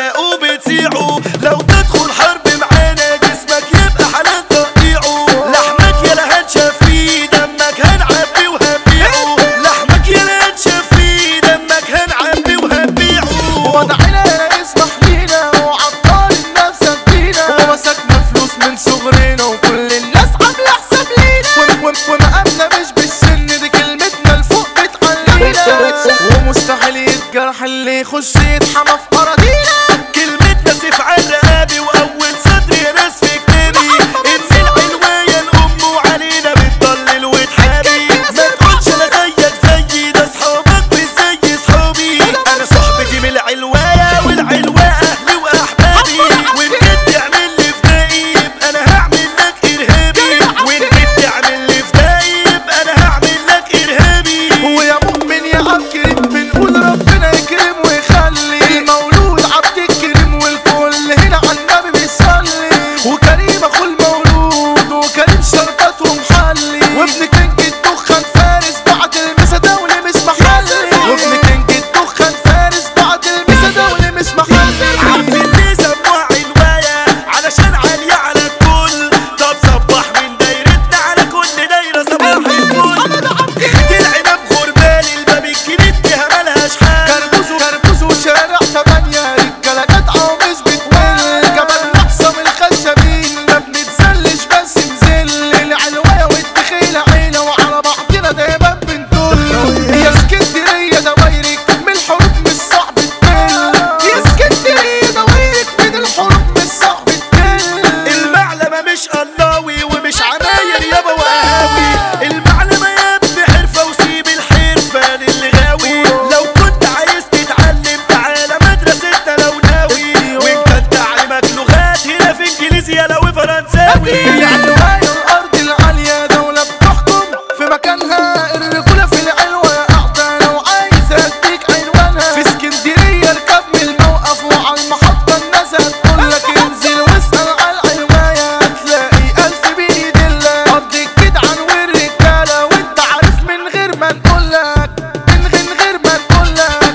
بتغرقوا بتسيعوا لو تدخل حرب معانا جسمك يبقى حلال تقطيعه لحمك يا هنشف فيه دمك هنعبي وهنبيعه لحمك يا هنشف فيه دمك هنعبي وهنبيعه وضعنا يسمح لينا وعطار الناس سدينا ومسكنا فلوس من صغرنا وكل الناس عامله حساب لينا ومقامنا مش بالسن دي كلمتنا لفوق بتعلينا ومستحيل يتجرح اللي يخش يتحمى في اراضينا كلمتنا سيف على رقابي واول صدر يا ناس في كتابي ان العلوية الام وعلينا بتضلل وتحابي ما تقولش انا زيك زيي ده صحابك مش زي صحابي انا صحبتي من العلواية والعلواء اهلي واحبابي وان جيت تعمل لي فدائي يبقى انا هعمل لك ارهابي وان جيت تعمل لي فدائي يبقى انا هعمل لك ارهابي ويا مؤمن يا عبد بنقول ربنا يكرم ويخلي المولود عبد الكريم والكل هنا على النبي بيصلي وكريم اخو المولود وكريم شربات ومحلي وابن كينج الدخان فارس بعد المسا دولي مش محلي وابن كينج الدخان فارس بعد المسا دولي مش محلي عارفين ليه سموها علواية علشان عالية على الكل طب صبح من دايرتنا على كل دايرة صباح الفل العنب غربال الباب الجديد فيها ملهاش حل كربوز كربوز وشارع تمانية رجالة جدعة ومش بتمل جبل محصم الخشبين ما بنتسلش بس نزل العلوية والدخيلة عيلة وعلى بعضنا دايما بنطل يا اسكندرية دوايرك من الحروب مش صعب تمل يا اسكندرية دوايرك من الحروب مش صعب تمل المعلمة مش قلاوي ومش عماير يابا وقهاوي المعلمة يا ابني حرفة وسيب الحرفة للي غاوي لو كنت عايز تتعلم تعالى مدرستنا لو ناوي وان كان تعليمك لغات هنا في انجليزي لو فرنساوي العلواية الأرض العالية دولة بتحكم في مكانها الرجولة في العلوة قاعدة لو عايز أديك عنوانها في اسكندرية اركب من الموقف وعلى المحطة الناس هتقولك انزل واسأل على العلواية هتلاقي ألف بيد الله أرض الجدعان والرجالة وأنت عارف من غير ما نقولك من غير من غير ما نقولك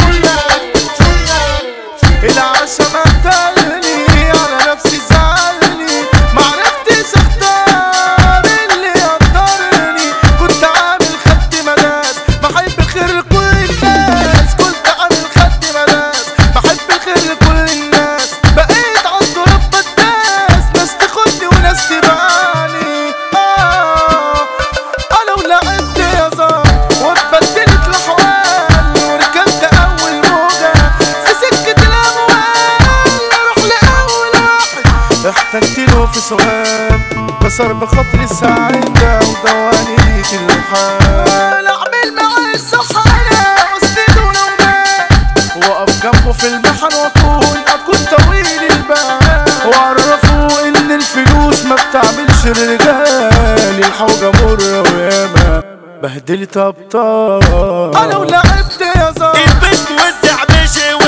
شلك شلك العشا ما قتلني على نفسي زعلني معرفتش اختار اللي يقدرني كنت عامل خد ملاس بحب الخير لكل الناس كنت عامل خد ملاس بحب الخير لكل الناس بقيت عند رب الناس ناس تاخدني وناس تبعني آه انا ولعبت يا زار واتبدلت الاحوال وركبت اول موجه في سكه الاموال اروح لاول واحد احتجت له في سؤال كسر بخاطري السعاده ودواني الحال اعمل معاه الصحراء واسنده لو مات واقف جنبه في المحن واكون اكون طويل البال واعرفه ان الفلوس ما بتعملش الرجال الحوجه مره وياما بهدلت ابطال انا ولعبت يا زار البس وزع بشي